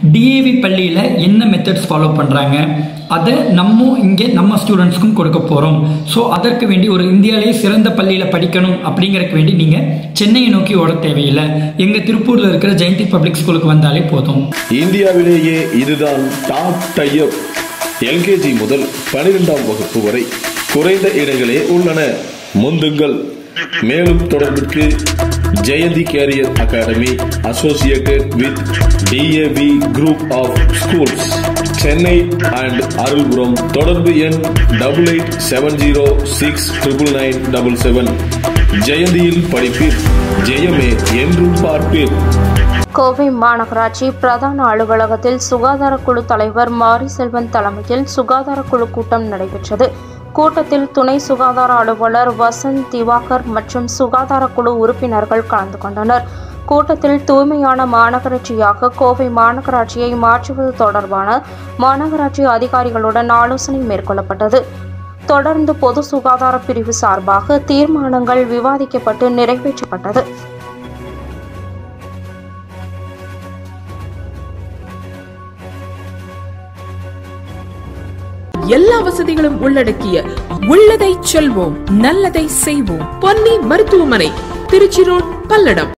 DAV பள்ளியில் என்ன methods follow பண்ணுறாங்க அதை நம்ம இங்கே நம்ம ஸ்டூடெண்ட்ஸ்க்கும் கொடுக்க போகிறோம் ஸோ அதற்கு வேண்டி ஒரு இந்தியாவிலேயே சிறந்த பள்ளியில் படிக்கணும் அப்படிங்கறதுக்கு வேண்டி நீங்கள் சென்னையை நோக்கி ஓட தேவையில்லை எங்கள் திருப்பூரில் இருக்கிற ஜெயந்தி பப்ளிக் ஸ்கூலுக்கு வந்தாலே போதும் இந்தியாவிலேயே இதுதான் டாப் டையர் எல்கேஜி முதல் பனிரெண்டாம் வகுப்பு வரை குறைந்த இடங்களே உள்ளன முந்துங்கள் மேலும் தொடர்பிற்கு Jayanthi career academy associated with DAV group of schools Chennai and Arulpuram தொடர்பு எண் double eight seven zero six triple nine double seven ஜெயந்தியில் படிப்பீர் ஜெயமே என்றும் பார்ப்பீர் கோவை மாநகராட்சி பிரதான அலுவலகத்தில் சுகாதார குழு தலைவர் மாரி செல்வன் தலைமையில் சுகாதார குழு கூட்டம் நடைபெற்றது கூட்டத்தில் துணை சுகாதார அலுவலர் வசந்த் திவாகர் மற்றும் சுகாதார குழு உறுப்பினர்கள் கலந்து கொண்டனர் கூட்டத்தில் தூய்மையான மாநகராட்சியாக கோவை மாநகராட்சியை மாற்றுவது தொடர்பான மாநகராட்சி அதிகாரிகளுடன் ஆலோசனை மேற்கொள்ளப்பட்டது தொடர்ந்து பொது சுகாதார பிரிவு சார்பாக தீர்மானங்கள் விவாதிக்கப்பட்டு நிறைவேற்றப்பட்டது எல்லா வசதிகளும் உள்ளடக்கிய உள்ளதை செல்வோம் நல்லதை செய்வோம் பொன்னி மருத்துவமனை திருச்சி ரோட் பல்லடம்